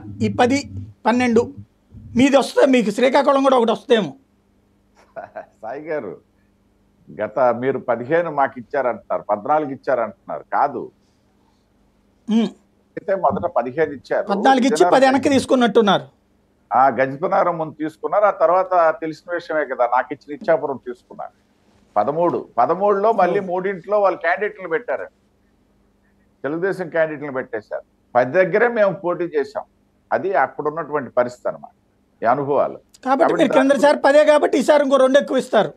ఈ పది పన్నెండు మీది వస్తే మీకు శ్రీకాకుళం కూడా ఒకటి వస్తేమో సాయి గారు గత మీరు పదిహేను మాకు ఇచ్చారంటున్నారు పద్నాలుగు ఇచ్చారంటున్నారు కాదు ఉమ్, అయితే మొదట పదిహేను ఇచ్చారు పద్నాలుగు ఇచ్చి పది వెనక్కి తీసుకున్నట్టున్నారు ఆ గజపనారం ముందు తీసుకున్నారు ఆ తర్వాత తెలిసిన విషయమే కదా నాకు ఇచ్చిన ఇచ్చాపురం తీసుకున్నారు పదమూడు పదమూడులో మళ్ళీ మూడింట్లో వాళ్ళు క్యాండిడేట్లు పెట్టారు తెలుగుదేశం క్యాండిడేట్లు పెట్టేశారు పది దగ్గరే మేము పోటీ చేశాం అది అప్పుడు ఉన్నటువంటి పరిస్థితి అన్నమాట ఈ అనుభవాలు కాబట్టి కాబట్టి మీరు కిందసారి పదే కాబట్టి ఈసారి ఇంకో రెండు ఎక్కువ ఇస్తారు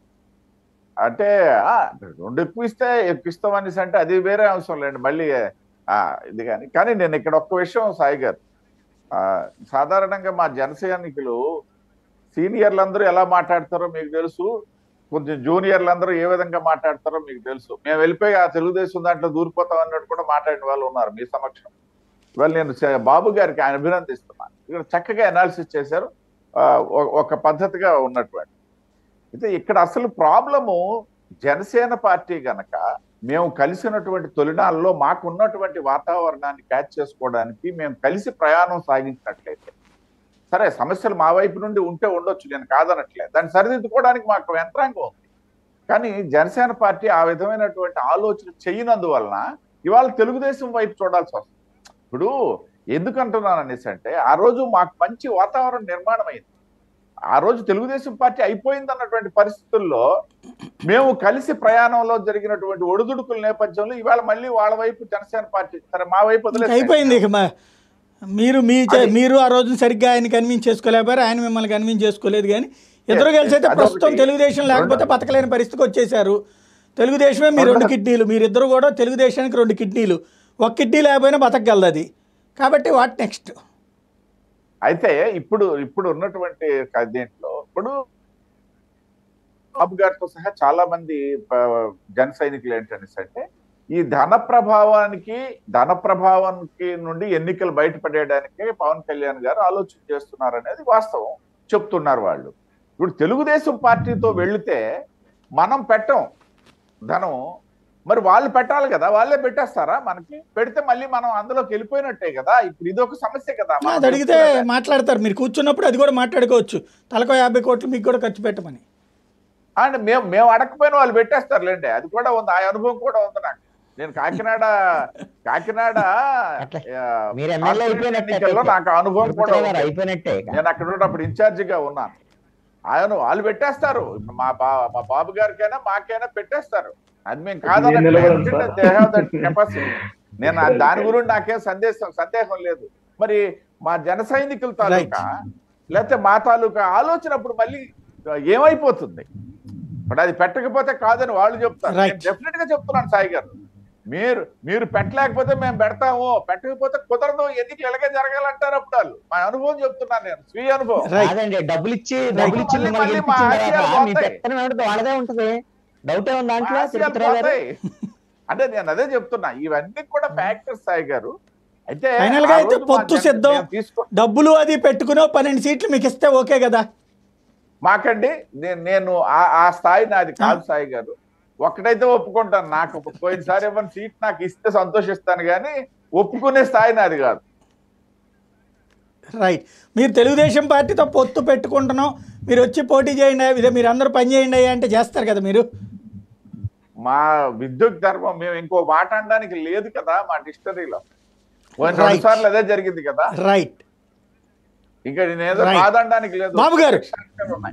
అంటే ఆ, రెండు ఎక్కువ ఇస్తే ఎక్కువ ఇస్తాం అనేసి అంటే అది వేరే అంశం లేండి మళ్ళీ ఆ, ఇది కానీ కానీ నేను ఇక్కడ ఒక్క విషయం సాయి గారు ఆ, సాధారణంగా మా జన సైనికులు సీనియర్లందరూ ఎలా మాట్లాడతారో మీకు తెలుసు కొంచెం జూనియర్లందరూ ఏ విధంగా మాట్లాడతారో మీకు తెలుసు మేము వెళ్ళిపోయి ఆ తెలుగుదేశం దాంట్లో దూరిపోతాం అన్నట్టు కూడా మాట్లాడిన వాళ్ళు ఉన్నారు మీ సమక్షం ఇవాళ నేను చ- బాబు గారికి ఆయన అభినందిస్తున్నాను ఇక్కడ చక్కగా అనాలిసిస్ చేశారు ఆ, ఒక- ఒక పద్ధతిగా ఉన్నటువంటి అయితే ఇక్కడ అసలు ప్రాబ్లము జనసేన పార్టీ గనక మేము కలిసినటువంటి తొలినాళ్ళలో మాకు ఉన్నటువంటి వాతావరణాన్ని క్యాచ్ చేసుకోవడానికి మేము కలిసి ప్రయాణం సాగించినట్లయితే సరే సమస్యలు మా వైపు నుండి ఉంటే ఉండొచ్చు నేను కాదనట్లేదు దాన్ని సరిదిద్దుకోవడానికి మాకు యంత్రాంగం ఉంది కానీ జనసేన పార్టీ ఆ విధమైనటువంటి ఆలోచన చేయనందువలన ఇవాళ తెలుగుదేశం వైపు చూడాల్సి వస్తుంది ఇప్పుడు ఎందుకు అంటున్నాను అనేసి అంటే ఆ రోజు మాకు మంచి వాతావరణం నిర్మాణం అయింది ఆ రోజు తెలుగుదేశం పార్టీ అయిపోయింది అన్నటువంటి పరిస్థితుల్లో మేము కలిసి ప్రయాణంలో జరిగినటువంటి ఒడిదుడుకుల నేపథ్యంలో ఇవాళ మళ్ళీ వాళ్ళ వైపు జనసేన పార్టీ సరే మా వైపు ఇంకా వదిలేసేయండి. అయిపోయింది ఇక మా- మీరు మీ చే- అది- మీరు ఆ రోజు సరిగ్గా ఆయన కన్విన్స్ చేసుకోలేకపోయారు ఆయన మిమ్మల్ని కన్విన్స్ చేసుకోలేదు కానీ ఇద్దరు Yes, కలిసి అయితే yes, ప్రస్తుతం అదొకటి. తెలుగుదేశం లేకపోతే రెండో- బతకలేని పరిస్థితికి వచ్చేసారు తెలుగుదేశమే మీ రెండు రెండో- కిడ్నీలు మీరిద్దరు కూడా తెలుగుదేశానికి రెండు కిడ్నీలు ఒక కిడ్నీ లేకపోయినా బతకగలదు అది కాబట్టి వాట్ నెక్స్ట్ అయితే ఇప్పుడు ఇప్పుడు ఉన్నటువంటి క- దీంట్లో ఇప్పుడు బాబు గారితో సహా చాలా మంది ప- జన సైనికులు ఏంటనేసి అంటే ఈ ధన ప్రభావానికి ధన ప్రభావానికి నుండి ఎన్నికలు బయటపడేయడానికి పవన్ కళ్యాణ్ గారు ఆలోచన చేస్తున్నారు అనేది వాస్తవం చెప్తున్నారు వాళ్ళు ఇప్పుడు తెలుగుదేశం పార్టీతో వెళితే మనం పెట్టం ధనం మరి వాళ్ళు పెట్టాలి కదా వాళ్ళే పెట్టేస్తారా మనకి పెడితే మళ్ళీ మనం అందులోకి వెళ్ళిపోయినట్టే కదా ఇప్పుడు ఇది ఒక సమస్య కదా మనం అది అడిగితే చెప్తున్నదే. మాట్లాడతారు మీరు కూర్చున్నప్పుడు అది కూడా మాట్లాడుకోవచ్చు తలకో యాభై కోట్లు మీకు కూడా ఖర్చు పెట్టమని అండ్ మేము మేము అడగకపోయిన వాళ్ళు పెట్టేస్తారులేండి అది కూడా ఉంది ఆ అనుభవం కూడా ఉంది నాకు నేను కాకినాడ కాకినాడ అట్లా. ఆ, మీరు ఎమ్మెల్యే కార్పొరేషన్ అయిపోయినట్టే ఎన్నికల్లో అయితే. నాకు ఆ అనుభవం కూడా తిరుపతి గారు ఉంది. అయిపోయినట్టే ఇక. నేను అక్కడ ఉన్నప్పుడు ఇన్ఛార్జిగా ఉన్నాను ఆయన వాళ్ళు పెట్టేస్తారు మా బా మా బాబు గారికైనా మాకైనా పెట్టేస్తారు అది మేము నేను నిలబడను సార్. కెపాసిటీ నేను ఆ- దాని గురించి నాకేం సందేశం సందేహం లేదు మరి మా జన సైనికుల తాలూకా లేకపోతే మా తాలూకా ఆలోచన అప్పుడు మళ్ళీ ఏమైపోతుంది ఇప్పుడు అది పెట్టకపోతే కాదని వాళ్ళు చెప్తారు Right. డెఫినెట్ గా చెప్తున్నాను సాయి గారు మీరు మీరు పెట్టలేకపోతే మేము పెడతాము పెట్టకపోతే కుదరదు ఎన్నికలు ఎలాగే జరగాలంటారు అప్పుడు వాళ్ళు మా అనుభవం చెప్తున్నాను నేను స్వీయ అనుభవం రైట్ కాదండి డబ్బులు ఇచ్చి డబ్బులు ఇచ్చి మళ్ళీ- మిమ్మల్ని మళ్ళీ మా గెలిపించిన తర్వాత ఆశయాలు మీ పోతాయి. పెత్తనం ఏమిటో వాళ్ళదే ఉంటది డౌట్ ఏముంది దాంట్లో ఆశయాలు తిరుపతి రావు గారు పోతాయి. అంటే నేను అదే చెప్తున్నా ఇవన్నీ కూడా ఫ్యాక్టర్స్ సాయి గారు అయితే ఫైనల్ గా ఆ అయితే రోజు మా పొత్తు జన- సిద్ధం మేము తీసుకో డబ్బులు అది పెట్టుకుని ఓ పన్నెండు సీట్లు మీకు ఇస్తే ఓకే కదా మాకండి నేను నేను ఆ- ఆ స్థాయి నాది కాదు సాయి గారు ఒక్కటైతే ఒప్పుకుంటాను నాకు పోయినసారి ఏమైనా సీట్ నాకు ఇస్తే సంతోషిస్తాను కానీ ఒప్పుకునే స్థాయి నాది కాదు రైట్ మీరు తెలుగుదేశం పార్టీతో పొత్తు పెట్టుకుంటున్నాం మీరు వచ్చి పోటీ చేయండి ఇదే మీరు అందరూ పని చేయండి అంటే చేస్తారు కదా మీరు మా విద్యుత్ ధర్మం మేము ఇంకో మాట అనడానికి లేదు కదా మా డిక్షనరీలో పోయిన Right. రెండు సార్లు అదే జరిగింది కదా రైట్ ఇంకా నేనేదో Right. కాదనడానికి లేదు బాబు గారు. డిక్షనరీలు ఉన్నాయి.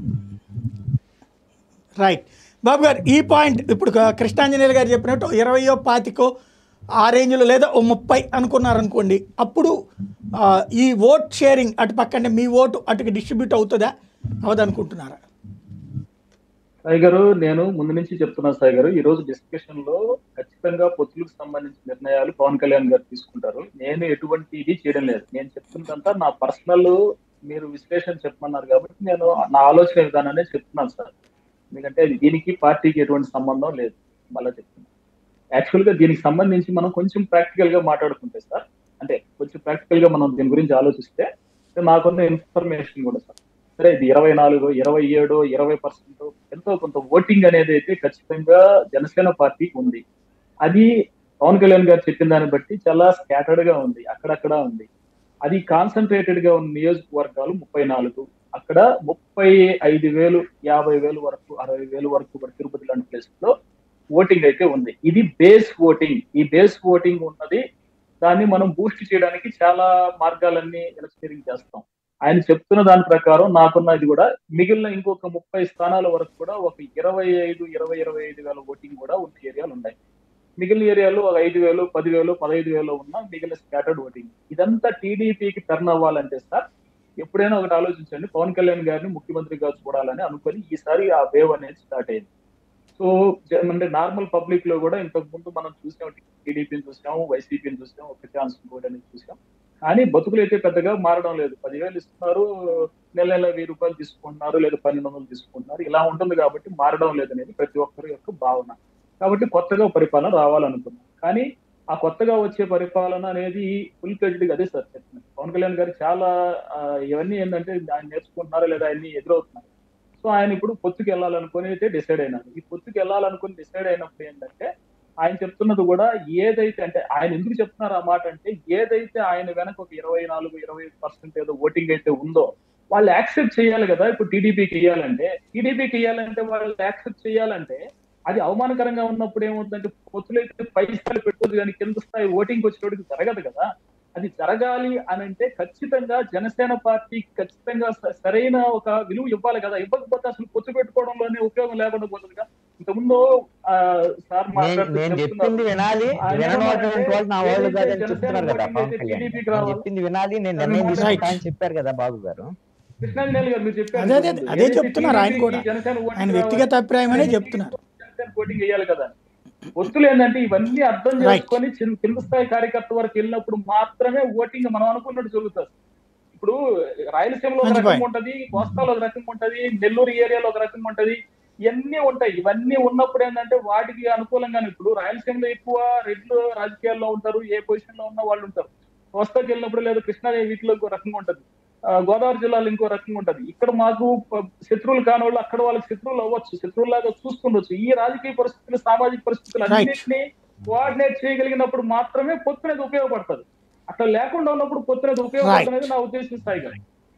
రైట్ బాబు గారు ఈ పాయింట్ ఇప్పుడు క- కృష్ణాంజనేయులు గారు చెప్పినట్టు ఇరవయో పాతికో ఆ రేంజ్లో లేదా ఓ ముప్పై అనుకున్నారనుకోండి అప్పుడు ఆ, ఈ ఓట్ షేరింగ్ అటు పక్కనే మీ ఓటు అటుకి డిస్ట్రిబ్యూట్ అవుతుందా అవదనుకుంటున్నారా సాయి గారు నేను ముందు నుంచి చెప్తున్నా సాయి గారు ఈ రోజు డిస్కషన్ లో ఖచ్చితంగా పొత్తులకు సంబంధించిన నిర్ణయాలు పవన్ కళ్యాణ్ గారు తీసుకుంటారు నేను ఎటువంటి ఇది చేయడం లేదు నేను చెప్తున్నదంతా నా పర్సనల్ మీరు విశ్లేషణ చెప్పమన్నారు కాబట్టి నేను నా ఆలోచన విధానాన్ని చెప్తున్నాను సార్ ఎందుకంటే అది దీనికి పార్టీకి ఎటువంటి సంబంధం లేదు మళ్ళీ చెప్తున్నా యాక్చువల్ గా దీనికి సంబంధించి మనం కొంచెం ప్రాక్టికల్ గా మాట్లాడుకుంటే సార్ అంటే కొంచెం ప్రాక్టికల్ గా మనం దీని గురించి ఆలోచిస్తే నాకున్న ఇన్ఫర్మేషన్ కూడా సార్ సరే ఇది ఇరవై నాలుగు ఇరవై ఏడు ఇరవై పర్సెంట్ ఎంతో కొంత ఓటింగ్ అనేది అయితే ఖచ్చితంగా జనసేన పార్టీకి ఉంది అది పవన్ కళ్యాణ్ గారు చెప్పిన దాన్ని బట్టి చాలా స్కాటర్డ్ గా ఉంది అక్కడక్కడ ఉంది అది కాన్సన్ట్రేటెడ్ గా ఉన్న నియోజకవర్గాలు ముప్పై నాలుగు అక్కడ ముప్పై ఐదు వేలు యాభై వేలు వరకు అరవై వేలు వరకు కూడా తిరుపతి లాంటి ప్లేస్ లో ఓటింగ్ అయితే ఉంది ఇది బేస్ ఓటింగ్ ఈ బేస్ ఓటింగ్ ఉన్నది దాన్ని మనం బూస్ట్ చేయడానికి చాలా మార్గాలన్నీ ఎలక్స్పీరింగ్ చేస్తాం ఆయన చెప్తున్న దాని ప్రకారం నాకున్న ఇది కూడా మిగిలిన ఇంకొక ముప్పై స్థానాల వరకు కూడా ఒక ఇరవై ఐదు ఇరవై ఇరవై ఐదు వేల ఓటింగ్ కూడా ఉన్న ఏరియాలు ఉన్నాయి మిగిలిన ఏరియాలో ఒక ఐదు వేలు పదివేలు పదహైదు వేలు ఉన్న మిగిలిన స్కాటర్డ్ ఓటింగ్ ఇదంతా టీడీపీకి టర్న్ అవ్వాలంటే సార్ ఎప్పుడైనా ఒకటి ఆలోచించండి పవన్ కళ్యాణ్ గారిని ముఖ్యమంత్రిగా చూడాలని అనుకొని ఈసారి ఆ వేవ్ అనేది స్టార్ట్ అయింది సో జ- అంటే నార్మల్ పబ్లిక్ లో కూడా ఇంతకు ముందు మనం చూసాం టీడీపీని చూసాం వైసీపీని చూసాం ఒక ఛాన్స్ ఇంకోటి అనేది చూసాం కానీ బతుకులు అయితే పెద్దగా మారడం లేదు పదివేలు ఇస్తున్నారు నెల నెల వెయ్యి రూపాయలు తీసుకుంటున్నారు లేదా పన్నెండు వందలు తీసుకుంటున్నారు ఇలా ఉంటుంది కాబట్టి మారడం లేదనేది ప్రతి ఒక్కరి యొక్క భావన కాబట్టి కొత్తగా పరిపాలన రావాలనుకున్నాం కానీ ఆ కొత్తగా వచ్చే పరిపాలన అనేది ఫుల్ ఫ్లెడ్జ్ అదే సార్ చెప్తున్నాను పవన్ కళ్యాణ్ గారు చాలా ఆ, ఇవన్నీ ఏంటంటే ఆయన నేర్చుకుంటున్నారో లేదా ఆయన్ని ఎదురవుతున్నారు సో ఆయన ఇప్పుడు పొత్తుకి వెళ్ళాలనుకుని అయితే డిసైడ్ అయినారు ఈ పొత్తుకి వెళ్ళాలనుకుని డిసైడ్ అయినప్పుడు ఏంటంటే ఆయన చెప్తున్నది కూడా ఏదైతే అంటే ఆయన ఎందుకు చెప్తున్నారు ఆ మాట అంటే ఏదైతే ఆయన వెనక ఒక ఇరవై నాలుగు ఇరవై పర్సెంట్ ఏదో ఓటింగ్ అయితే ఉందో వాళ్ళు యాక్సెప్ట్ చేయాలి కదా ఇప్పుడు టీడీపీకి ఇవ్వాలంటే టీడీపీకి ఇవ్వాలంటే వాళ్ళు యాక్సెప్ట్ చేయాలంటే అది అవమానకరంగా ఉన్నప్పుడు ఏమవుతుందంటే పొత్తులు అయితే పై స్థాయి పెట్టుకోదు కానీ కింద స్థాయి ఓటింగ్ వచ్చేటోడికి జరగదు కదా అది జరగాలి అని అంటే ఖచ్చితంగా జనసేన పార్టీ ఖచ్చితంగా స- సరైన ఒక విలువ ఇవ్వాలి కదా ఇవ్వకపోతే అసలు పొత్తు పెట్టుకోవడంలోనే ఉపయోగం లేకుండా పోతుందిగా ఇంతకుముందు ఆ, సార్ నేను మాట్లాడుతూ నేను చెప్తున్నారు. చెప్పింది వినాలి ఆయన విననటువంటి వాళ్ళు నా వాళ్ళు ఏదైతే కాదని జనసేన చెప్తున్నారు కదా ఓటింగ్ పవన్ అయితే కళ్యాణ్ టీడీపీకి నేను రావాలి. చెప్పింది వినాలి నేను Right. నిర్ణయం తీసుకుంటా అని చెప్పారు కదా బాబు గారు కృష్ణాంజనేయులు గారు మీరు చెప్పారు అదే అదే ఇంతకుముందు. అదే ఏదైతే చెప్తున్నారు ఆయన TDP కూడా కి జనసేన ఓటింగ్ ఆయన వ్యక్తిగత రావాలి. అభిప్రాయమనే చెప్తున్నారు జనసేన ఓటింగ్ వేయాలి కదా ఒత్తులు ఏంటంటే ఇవన్నీ అర్థం Right. చేసుకొని చిన్న- కింద స్థాయి కార్యకర్త వరకు వెళ్ళినప్పుడు మాత్రమే ఓటింగ్ మనం అనుకున్నట్టు జరుగుతుంది ఇప్పుడు రాయలసీమలో ఒక మంచి రకం point. ఉంటది కోస్తాలో ఒక రకం ఉంటది నెల్లూరు ఏరియాలో ఒక రకం ఉంటది ఇవన్నీ ఉంటాయి ఇవన్నీ ఉన్నప్పుడు ఏంటంటే వాటికి అనుకూలంగానే ఇప్పుడు రాయలసీమలో ఎక్కువ రెడ్లు రాజకీయాల్లో ఉంటారు ఏ పొజిషన్ లో ఉన్న వాళ్ళు ఉంటారు కోస్తాకి వెళ్ళినప్పుడు లేదా కృష్ణా వీటిలో ఇంకో రకంగా ఉంటది ఆ, గోదావరి జిల్లాలో ఇంకో రకంగా ఉంటది ఇక్కడ మాకు ప- శత్రువులు కాని వాళ్ళు అక్కడ వాళ్ళకి శత్రువులు అవ్వచ్చు శత్రువులాగా చూస్తుండొచ్చు ఈ రాజకీయ పరిస్థితులు సామాజిక పరిస్థితులు Right. అన్నింటినీ కోఆర్డినేట్ చేయగలిగినప్పుడు మాత్రమే పొత్తునేది ఉపయోగపడుతుంది అట్లా లేకుండా ఉన్నప్పుడు పొత్తునేది ఉపయోగపడుతున్నది నా ఉద్దేశం స్థాయి గారు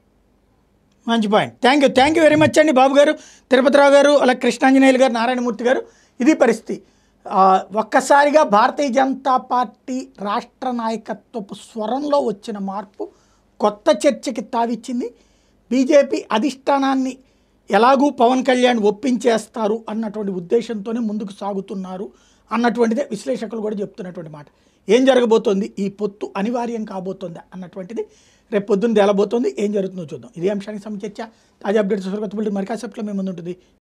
మంచి point thank you thank you very much అండి బాబు గారు తిరుపతిరావు గారు అలాగే కృష్ణాంజనేయులు గారు నారాయణమూర్తి గారు ఇది పరిస్థితి ఆ, ఒక్కసారిగా భారతీయ జనతా పార్టీ రాష్ట్ర నాయకత్వపు స్వరంలో వచ్చిన మార్పు కొత్త చర్చకి తావిచ్చింది బీజేపీ అధిష్టానాన్ని ఎలాగూ పవన్ కళ్యాణ్ ఒప్పించేస్తారు అన్నటువంటి ఉద్దేశంతోనే ముందుకు సాగుతున్నారు అన్నటువంటిదే విశ్లేషకులు కూడా చెప్తున్నటువంటి మాట ఏం జరగబోతోంది ఈ పొత్తు అనివార్యం కాబోతోందా అన్నటువంటిది రేపు పొద్దున్న తేలబోతోంది ఏం జరుగుతుందో చూద్దాం ఇదే అంశానికి సంబంధించి చర్చ తాజా అప్డేట్స్ కొత్త బుల్టి మరి కాసేపట్లో మేము ముందు ఉంటుంది